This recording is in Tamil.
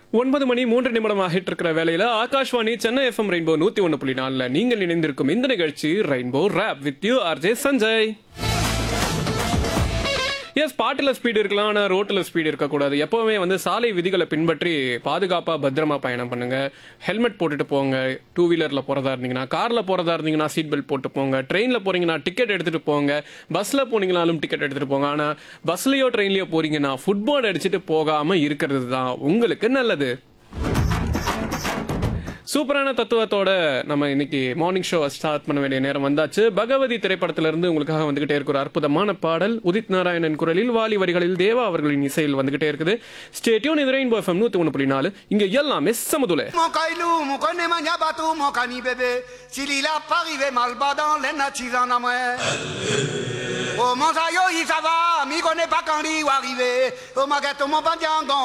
ஒன்பது மணி மூன்று நிமிடம் ஆகிட்டு இருக்கிற வேலையில ஆகாஷ்வாணி சென்னை எஃப்எம் ரெயின்போ நூத்தி ஒன்று புள்ளி நாலுல நீங்கள் இணைந்திருக்கும் இந்த நிகழ்ச்சி rainbow rap with you RJ Sanjay yes பாட்டில் ஸ்பீடு இருக்கலாம் ஆனால் ரோட்டில் ஸ்பீடு இருக்கக்கூடாது எப்போவுமே வந்து சாலை விதிகளை பின்பற்றி பாதுகாப்பாக பத்திரமா பயணம் பண்ணுங்க ஹெல்மெட் போட்டுட்டு போங்க டூ வீலரில் போகிறதா இருந்தீங்கன்னா காரில் போகிறதா இருந்தீங்கன்னா சீட் பெல்ட் போட்டு போங்க ட்ரெயினில் போறீங்கன்னா டிக்கெட் எடுத்துகிட்டு போங்க பஸ்ஸில் போனீங்கனாலும் டிக்கெட் எடுத்துகிட்டு போங்க ஆனால் பஸ்லையோ ட்ரெயின்லையோ போறீங்கன்னா ஃபுட்பால் அடிச்சுட்டு போகாமல் இருக்கிறது தான் உங்களுக்கு நல்லது சூப்பரான தத்துவத்தோட நம்ம இன்னைக்கு மார்னிங் ஷோ ஸ்டார்ட் பண்ண வேண்டிய நேரம் வந்தாச்சு பகவதி திரைப்படத்துல இருந்து உங்களுக்காக வந்துகிட்டே இருக்கிற அற்புதமான பாடல் உதித் நாராயணன் குரலில் வாலி வரிகளில் தேவா அவர்களின் இசையில் வந்துகிட்டே இருக்குது ஸ்டேட்யூன் இது ரெயின்போ எஃப்எம் நூத்தி ஒன்று புள்ளி நாலு இங்க எல்லாமே சமதுல Mon caillou, mon connaît mania bateau, mon cani bébé. S'il il a pas arrivé mal bas dans les natis en amoué. Oh mon sayo, il ça va, mi connaît pas quand il va arriver. Oh ma gâteau, mon pandiangon,